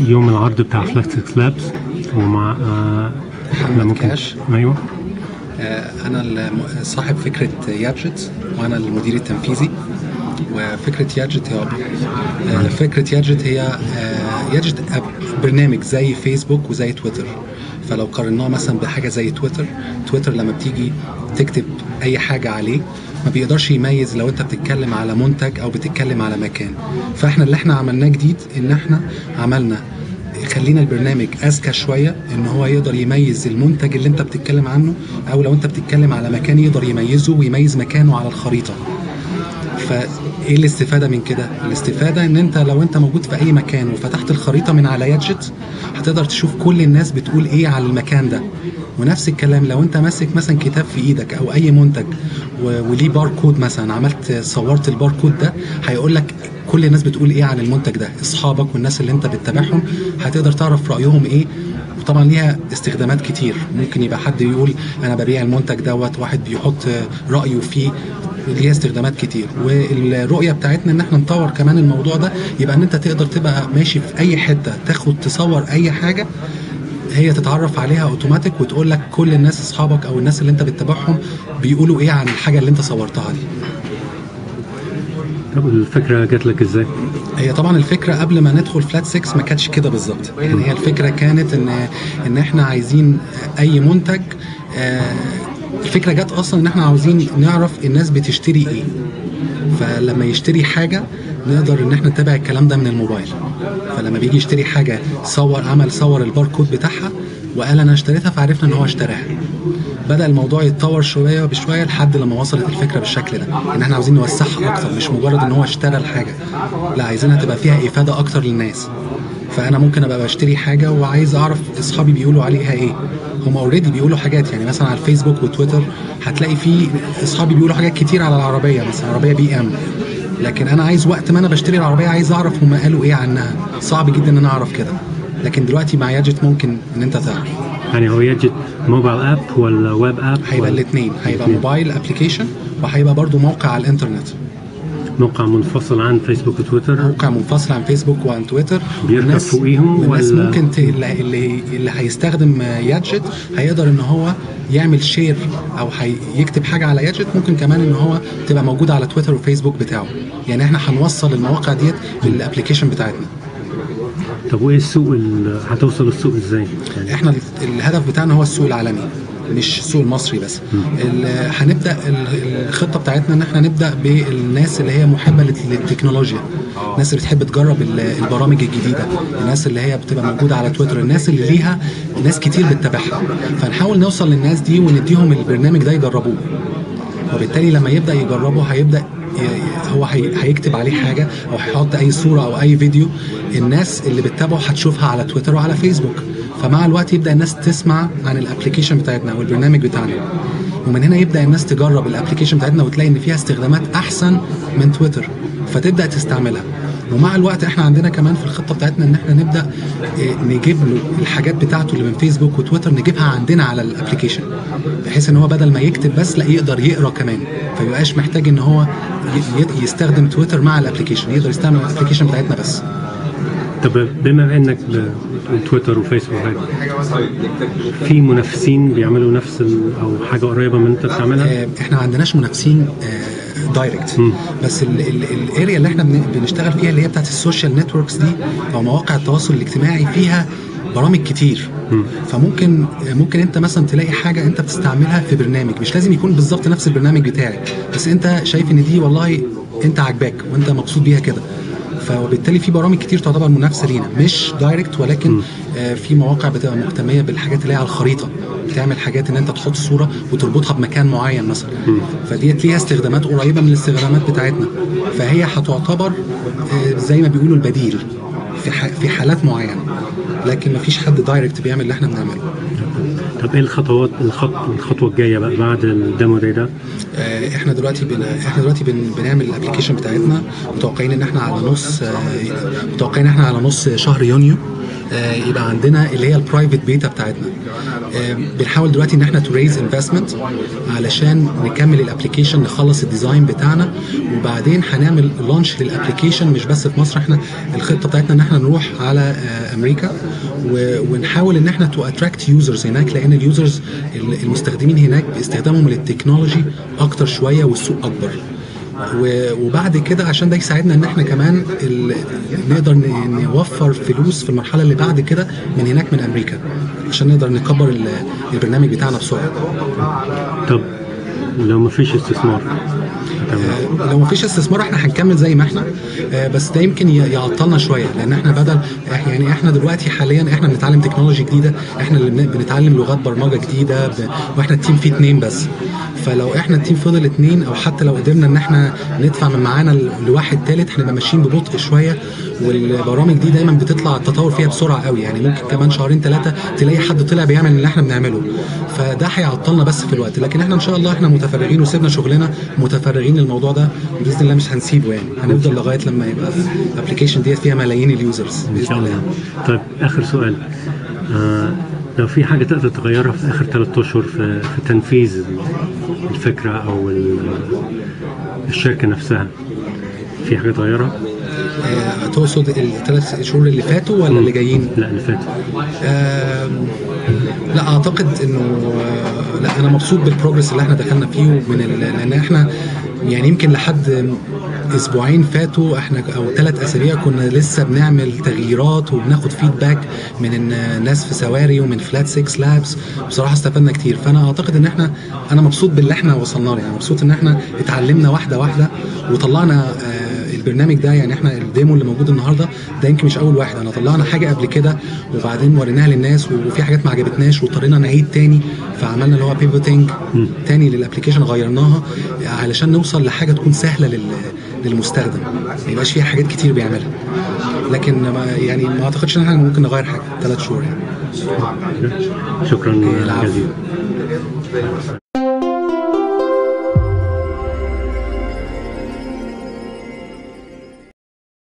يوم العرض بتاع فلكسكس لابس ومع آه محمد كاش. ايوه آه، انا الم- صاحب فكره يادجت وانا المدير التنفيذي وفكره يادجت هي آه، فكره يادجت هي آه، يادجت أب- برنامج زي فيسبوك وزي تويتر فلو قارناه مثلا بحاجه زي تويتر تويتر لما بتيجي تكتب اي حاجه عليه ما بيقدرش يميز لو انت بتتكلم على منتج او بتتكلم على مكان فاحنا اللي احنا عملناه جديد ان احنا عملنا خلينا البرنامج اذكى شويه ان هو يقدر يميز المنتج اللي انت بتتكلم عنه او لو انت بتتكلم على مكان يقدر يميزه ويميز مكانه على الخريطه فايه الاستفاده من كده الاستفاده ان انت لو انت موجود في اي مكان وفتحت الخريطه من على يادجت هتقدر تشوف كل الناس بتقول ايه على المكان ده ونفس الكلام لو انت ماسك مثلا كتاب في ايدك او اي منتج و- وليه باركود مثلا عملت صورت الباركود ده هيقول لك كل الناس بتقول ايه عن المنتج ده اصحابك والناس اللي انت بتتابعهم هتقدر تعرف رايهم ايه وطبعا ليها استخدامات كتير ممكن يبقى حد يقول انا ببيع المنتج دوت واحد بيحط رايه فيه ليها استخدامات كتير والرؤيه بتاعتنا ان احنا نطور كمان الموضوع ده يبقى ان انت تقدر تبقى ماشي في اي حته تاخد تصور اي حاجه هي تتعرف عليها اوتوماتيك وتقول لك كل الناس اصحابك او الناس اللي انت بتتابعهم بيقولوا ايه عن الحاجه اللي انت صورتها دي طب الفكره جات لك ازاي؟ هي طبعا الفكره قبل ما ندخل فلات 6 ما كانتش كده بالظبط يعني هي الفكره كانت ان ان احنا عايزين اي منتج آه، الفكره جت اصلا ان احنا عاوزين نعرف الناس بتشتري ايه فلما يشتري حاجه نقدر ان احنا نتابع الكلام ده من الموبايل فلما بيجي يشتري حاجه صور عمل صور الباركود بتاعها وقال انا اشتريتها فعرفنا ان هو اشتراها بدا الموضوع يتطور شويه بشويه لحد لما وصلت الفكره بالشكل ده ان احنا عاوزين نوسعها اكتر مش مجرد ان هو اشترى الحاجه لا عايزينها تبقى فيها افاده اكتر للناس فانا ممكن ابقى بشتري حاجه وعايز اعرف اصحابي بيقولوا عليها ايه هم اوريدي بيقولوا حاجات يعني مثلا على الفيسبوك وتويتر هتلاقي في اصحابي بيقولوا حاجات كتير على العربيه مثلا عربيه بي ام لكن انا عايز وقت ما انا بشتري العربيه عايز اعرف هم قالوا ايه عنها صعب جدا ان انا اعرف كده لكن دلوقتي مع ياجت ممكن ان انت تعرف يعني هو يجد موبايل اب ولا ويب اب هيبقى ولا الاثنين هيبقى الاتنين. موبايل ابلكيشن وهيبقى برضو موقع على الانترنت موقع منفصل عن فيسبوك وتويتر موقع منفصل عن فيسبوك وعن تويتر بيركب والناس- فوقيهم والناس ولا- ممكن ت... اللي اللي اللي هيستخدم يادجت هيقدر ان هو يعمل شير او هيكتب حاجه على يادجت ممكن كمان ان هو تبقى موجوده على تويتر وفيسبوك بتاعه يعني احنا هنوصل المواقع ديت بالابلكيشن بتاعتنا طب وايه السوق ال- هتوصل السوق ازاي؟ يعني احنا ال- الهدف بتاعنا هو السوق العالمي مش السوق المصري بس ال- هنبدا ال- الخطه بتاعتنا ان احنا نبدا بالناس اللي هي محبه لل- للتكنولوجيا الناس اللي بتحب تجرب ال- البرامج الجديده الناس اللي هي بتبقى موجوده على تويتر الناس اللي ليها ناس كتير بتتابعها فنحاول نوصل للناس دي ونديهم البرنامج ده يجربوه وبالتالي لما يبدا يجربه هيبدا ي- هو هي- هيكتب عليه حاجه او هيحط اي صوره او اي فيديو الناس اللي بتتابعه هتشوفها على تويتر وعلى فيسبوك فمع الوقت يبدا الناس تسمع عن الابلكيشن بتاعتنا او البرنامج بتاعنا ومن هنا يبدا الناس تجرب الابلكيشن بتاعتنا وتلاقي ان فيها استخدامات احسن من تويتر فتبدا تستعملها ومع الوقت احنا عندنا كمان في الخطه بتاعتنا ان احنا نبدا إيه، نجيب له الحاجات بتاعته اللي من فيسبوك وتويتر نجيبها عندنا على الابلكيشن بحيث ان هو بدل ما يكتب بس لا يقدر يقرا كمان فيبقاش محتاج ان هو ي- ي- يستخدم تويتر مع الابلكيشن يقدر يستعمل الابلكيشن بتاعتنا بس طب بما انك ب- تويتر وفيسبوك هيك، في منافسين بيعملوا نفس ال- او حاجه قريبه من اللي انت بتعملها؟ آه، احنا ما عندناش منافسين دايركت مم. بس الاريا اللي احنا بن- بنشتغل فيها اللي هي بتاعت السوشيال نتوركس دي او مواقع التواصل الاجتماعي فيها برامج كتير مم. فممكن ممكن انت مثلا تلاقي حاجه انت بتستعملها في برنامج مش لازم يكون بالظبط نفس البرنامج بتاعك بس انت شايف ان دي والله انت عاجباك وانت مبسوط بيها كده فبالتالي في برامج كتير تعتبر منافسه لينا مش دايركت ولكن آه، في مواقع بتبقى مهتميه بالحاجات اللي هي على الخريطه بتعمل حاجات ان انت تحط صوره وتربطها بمكان معين مثلا فديت ليها استخدامات قريبه من الاستخدامات بتاعتنا فهي هتعتبر آه، زي ما بيقولوا البديل في ح- في حالات معينه لكن مفيش حد دايركت بيعمل اللي احنا بنعمله طب ايه الخطوات الخط الخطوه الجايه بقى بعد الديمو داي ده؟ آه، احنا دلوقتي بن... احنا دلوقتي بن... بنعمل الابلكيشن بتاعتنا متوقعين ان احنا على نص آه، متوقعين ان احنا على نص شهر يونيو آه، يبقى عندنا اللي هي البرايفت بيتا بتاعتنا آه، بنحاول دلوقتي ان احنا تو ريز انفستمنت علشان نكمل الابلكيشن نخلص الديزاين بتاعنا وبعدين هنعمل لانش للابلكيشن مش بس في مصر احنا الخطه بتاعتنا ان احنا نروح على آه، امريكا و- ونحاول ان احنا تو اتراكت يوزرز هناك لان اليوزرز المستخدمين هناك باستخدامهم للتكنولوجي اكتر شويه والسوق اكبر و- وبعد كده عشان ده يساعدنا ان احنا كمان ال- نقدر ن- نوفر فلوس في المرحله اللي بعد كده من هناك من امريكا عشان نقدر نكبر ال- البرنامج بتاعنا بسرعه طب لو ما فيش استثمار هتعمل إيه؟ لو ما فيش استثمار احنا هنكمل زي ما احنا آه، بس ده يمكن ي- يعطلنا شويه لان احنا بدل إح- يعني احنا دلوقتي حاليا احنا بنتعلم تكنولوجي جديده احنا اللي بن- بنتعلم لغات برمجه جديده ب... واحنا التيم فيه اتنين بس فلو احنا التيم فضل اتنين او حتى لو قدرنا ان احنا ندفع من معانا ل- لواحد تالت هنبقى ماشيين ببطء شويه والبرامج دي دايما بتطلع التطور فيها بسرعه قوي يعني ممكن كمان شهرين ثلاثه تلاقي حد طلع بيعمل اللي احنا بنعمله فده هيعطلنا بس في الوقت لكن احنا ان شاء الله احنا متفرغين وسيبنا شغلنا متفرغين للموضوع ده باذن الله مش هنسيبه يعني هنفضل لغايه لما يبقى الابلكيشن ديت فيها ملايين اليوزرز ان باذن شاء الله الله طيب اخر سؤال آه لو في حاجه تقدر تغيرها في اخر ثلاث اشهر في, في تنفيذ الفكره او ال- الشركه نفسها في حاجه تغيرها؟ آه، تقصد الثلاث شهور اللي فاتوا ولا اللي جايين؟ لا اللي فاتت آم، لا اعتقد انه آه، لا انا مبسوط بالبروجرس اللي احنا دخلنا فيه ومن ال- لان احنا يعني يمكن لحد اسبوعين فاتوا احنا او ثلاث اسابيع كنا لسه بنعمل تغييرات وبناخد فيدباك من الناس في سواري ومن فلات 6 لابس بصراحه استفدنا كتير فانا اعتقد ان احنا انا مبسوط باللي احنا وصلنا له يعني مبسوط ان احنا اتعلمنا واحده واحده وطلعنا آه، البرنامج ده يعني احنا الديمو اللي موجود النهارده ده يمكن مش اول واحد انا طلعنا حاجه قبل كده وبعدين وريناها للناس وفي حاجات ما عجبتناش واضطرينا نعيد تاني فعملنا اللي هو بيفوتنج تاني للابلكيشن غيرناها علشان نوصل لحاجه تكون سهله لل للمستخدم ما يبقاش فيها حاجات كتير بيعملها لكن ما يعني ما اعتقدش ان احنا ممكن نغير حاجه ثلاث شهور يعني شكرا العفو. جزيلا